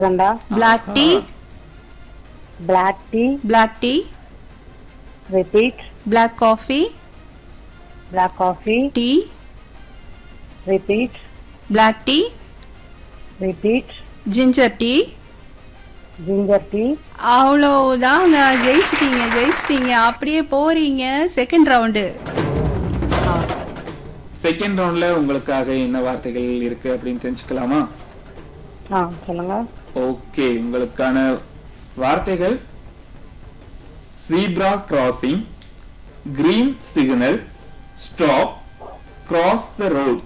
ரெண்டா black tea black tea black tea repeat black coffee black coffee tea repeat black tea repeat ginger tea ginger tea அவ்வளவுதாங்க ஜெயிச்சிட்டீங்க ஜெயிச்சிட்டீங்க அப்படியே போறீங்க second round second ரவுண்ட்ல உங்களுக்காக என்ன வார்த்தைகள் இருக்கு அப்படின்னு தெரிஞ்சுக்கலாமா ஆ சொல்லுங்க ஓகே உங்களுக்கான வார்த்தைகள் zebra crossing green signal stop cross the road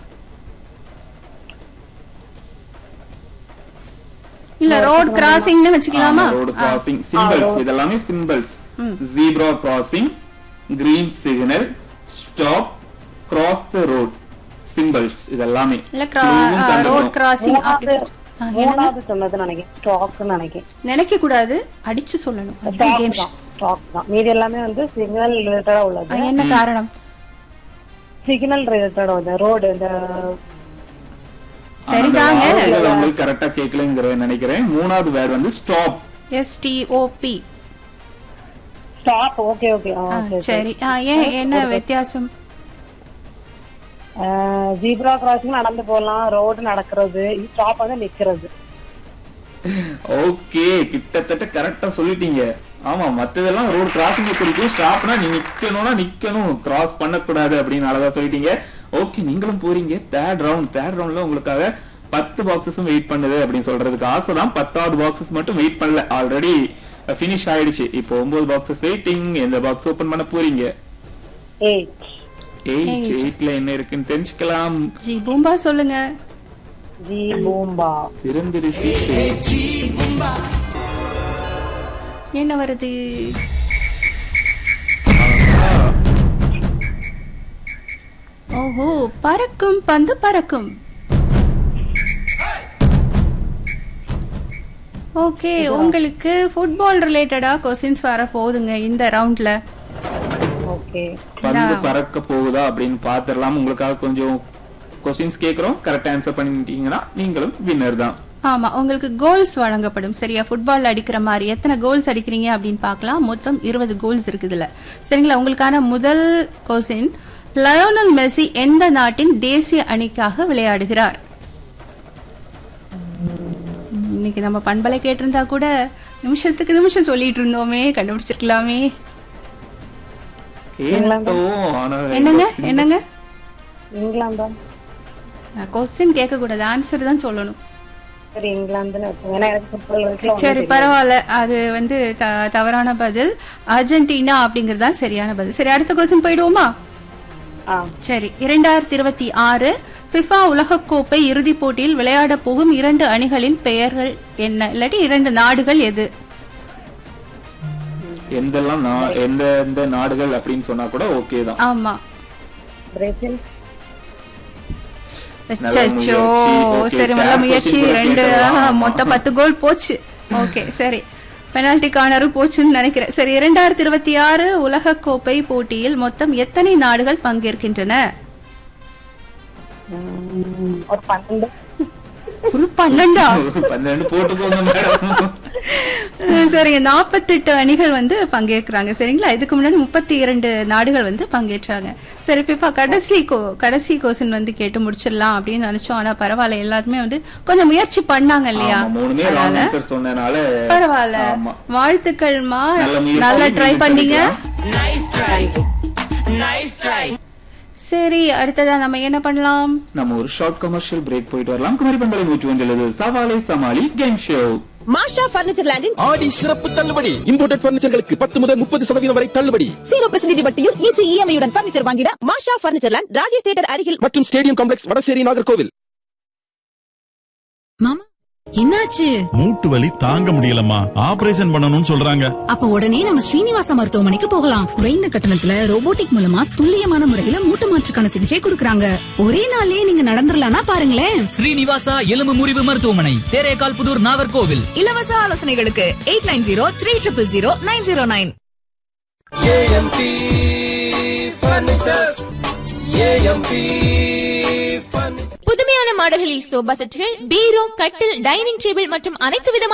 இல்ல ரோட் கிராசிங்னு வச்சுக்கலாமா ரோடு கிராசிங் சிம்பிள்ஸ் இதெல்லாமே simples zebra crossing green signal stop cross the road simples இதெல்லாமே இல்ல இதுவும் ரோட் தந்துடணும். கிராசிங் மூணாவது மூணாவது சொன்னது நினைக்கிறேன் ஸ்டாக்னு நினைக்கிறேன் நினைக்க கூடாது அடிச்சு சொல்லணும் அதுதான் ஸ்டாக் கேம் தான் ஸ்டாக் தான் மீதி எல்லாமே வந்து சிக்னல் ரிலேட்டடா உள்ளது என்ன காரணம் சிக்னல் ரிலேட்டடா உள்ளது ரோடு இந்த சரிதாங்க அந்த வார்த்தைகள் உங்களுக்கு கரெக்டா கேட்கலங்கிறத நினைக்கிறேன் மூணாவது வேர்ட் வந்து stop S T O P stop okay okay சரி ஆ, ஏன் என்ன வித்தியாசம் ஜீப்ரா கிராசிங் நடந்து போகலாம் ரோடு நடக்கிறது ஸ்டாப் வந்து நிக்கிறது ஓகே கிட்டத்தட்ட கரெக்டா சொல்லிட்டீங்க ஆமா மத்ததெல்லாம் ரோடு கிராசிங் குறிக்கும் ஸ்டாப்னா நீ நிக்கணும்னா நிக்கணும் கிராஸ் பண்ணக்கூடாது அப்படின்னு அழகா சொல்லிட்டீங்க ஓகே நீங்களும் போறீங்க தேர்ட் ரவுண்ட் தேர்ட் ரவுண்ட்ல உங்களுக்காக பத்து பாக்ஸஸும் வெயிட் பண்ணுது அப்படின்னு சொல்றதுக்கு ஆசை தான் பத்தாவது பாக்ஸஸ் மட்டும் வெயிட் பண்ணல ஆல்ரெடி ஃபினிஷ் ஆயிடுச்சு இப்போ ஒன்பது பாக்ஸஸ் வெயிட்டிங் எந்த பாக்ஸ் ஓபன் பண்ண போறீங்க எயிட் எயிட் எயிட்ல என்ன இருக்குன்னு தெரிஞ்சுக்கலாம் ஜி பூம்பா சொல்லுங்க ஜி பூம்பா திறந்திரு சீட்டு என்ன வருது ஓஹோ பறக்கும் பந்து பறக்கும் ஓகே உங்களுக்கு ஃபுட்பால் ரிலேட்டடா கொஸ்டின்ஸ் வர போகுதுங்க இந்த ரவுண்ட்ல ஓகே பந்து பறக்க போகுதா அப்படின்னு பாத்துடலாம் உங்களுக்காக கொஞ்சம் கொஸ்டின்ஸ் கேக்குறோம் கரெக்ட் ஆன்சர் பண்ணிட்டீங்கன்னா நீங்களும் வின்னர் தான் ஆமா உங்களுக்கு கோல்ஸ் வழங்கப்படும் சரியா ஃபுட்பால் அடிக்கிற மாதிரி எத்தனை கோல்ஸ் அடிக்கிறீங்க அப்படின்னு பார்க்கலாம் மொத்தம் இருபது கோல்ஸ் இருக்குதுல சரிங்களா உங்களுக்கான முதல் கொஸ்டின் லயோனல் மெஸ்ஸி எந்த நாட்டின் தேசிய அணிக்காக விளையாடுகிறார் ம், இன்னைக்கு நம்ம பண்பலை கேட்டிருந்தா கூட நிமிஷத்துக்கு நிமிஷம் சொல்லிட்டு இருந்தோமே கண்டுபிடிச்சிருக்கலாமே கேட்டோம் ஆனா என்னங்க என்னங்க இங்கிலாந்து கொஸ்டின் கேட்க கூடாது ஆன்சர் தான் சொல்லணும் சரி இங்கிலாந்துன்னு வச்சுங்க ஏன்னா எனக்கு ஃபுட்பால் வரைக்கும் சரி பரவாயில்ல அது வந்து த- தவறான பதில் அர்ஜென்டினா அப்படிங்கிறது தான் சரியான பதில் சரி அடுத்த கொஸ்டின் போயிடுவோமா ஆ சரி இரண்டாயிரத்தி இருபத்தி ஆறு பிஃபா உலகக்கோப்பை இறுதிப் போட்டியில் விளையாட போகும் இரண்டு அணிகளின் பெயர்கள் என்ன இல்லாட்டி இரண்டு நாடுகள் எது எந்தெல்லாம் நா- எந்த எந்த நாடுகள் அப்படின்னு சொன்னா கூட ஓகே தான் ஆமா பிரேசில் நல்ல அச்சச்சோ முயற்சி. Okay, சரி நல்ல third முயற்சி question கூட ரெண்டு கேட்டலாம். ஆ, மொத்தம் பத்து கோல் போச்சு ஓகே சரி பெனால்டி கார்னரும் போச்சுன்னு நினைக்கிறேன் சரி இரண்டாயிரத்தி இருபத்தி ஆறு உலகக்கோப்பை போட்டியில் மொத்தம் எத்தனை நாடுகள் பங்கேற்கின்றன ம், ஒரு பன்னெண்டு ஃபுல் பன்னெண்டா பன்னெண்டு போட்டுக்கோங்க மேடம் அஹ் சரிங்க நாற்பத்தெட்டு அணிகள் வந்து பங்கேற்கிறாங்க சரிங்களா இதுக்கு முன்னாடி முப்பத்தி இரண்டு நாடுகள் வந்து பங்கேற்றாங்க சரி பிஃபா கடைசி கோ கடைசி கொஸ்டின் வந்து கேட்டு முடிச்சிடலாம் அப்படின்னு நினைச்சோம் ஆனா பரவாயில்ல எல்லாருமே வந்து கொஞ்சம் முயற்சி பண்ணாங்க இல்லையா ஆமா, மூணுமே ராங் ஆன்சர் சொன்னனால பரவாயில்ல ஆமா. வாழ்த்துக்கள்மா நல்ல முயற்சி. நல்லா ட்ரை மீண்டும் பண்ணீங்க சந்திக்கலாம். சரி அடுத்ததா நம்ம என்ன பண்ணலாம் நம்ம ஒரு ஷார்ட் கமர்ஷியல் பிரேக் போயிட்டு வரலாம் குமரி பண்பலை நூற்றி ஒன்றில் சவாலை சமாளி கேம் ஷோ மாஷா பர்னிச்சர் லேண்டின் ஆடி சிறப்பு தள்ளுபடி இம்போர்ட்டட் பர்னிச்சர்களுக்கு பத்து முதல் முப்பது சதவீதம் வரை தள்ளுபடி ஜீரோ பெர்சன்டேஜ் வட்டியில் ஈஸி இஎம்ஐ உடன் பர்னிச்சர் வாங்கிட மாஷா பர்னிச்சர் லேண்ட் ராஜேஷ் தியேட்டர் அருகில் மற்றும் ஸ்டேடியம் காம்ப்ளெக்ஸ் வடசேரி நாகர்கோவில் மாமா என்னாச்சு மூட்டு வலி தாங்க முடியலம்மா ஆபரேஷன் பண்ணணும்னு சொல்றாங்க அப்ப உடனே நம்ம ஸ்ரீனிவாச மருத்துவமனைக்கு போகலாம் குறைந்த கட்டணத்துல ரோபோட்டிக் மூலமா துல்லியமான முறையில மூட்டு மாற்றுக்கான சிகிச்சை கொடுக்கறாங்க ஒரே நாள்லயே நீங்க நடந்துடலாம்னா பாருங்களேன் ஸ்ரீனிவாசா எலும்பு முறிவு மருத்துவமனை தேரேகால் புதூர் நாகர்கோவில் இலவச ஆலோசனைகளுக்கு eight nine zero three triple zero nine zero nine புதுமையான மாடல்களில் சோபா செட்டுகள் பீரோ கட்டில் டைனிங் டேபிள் மற்றும் அனைத்து விதமான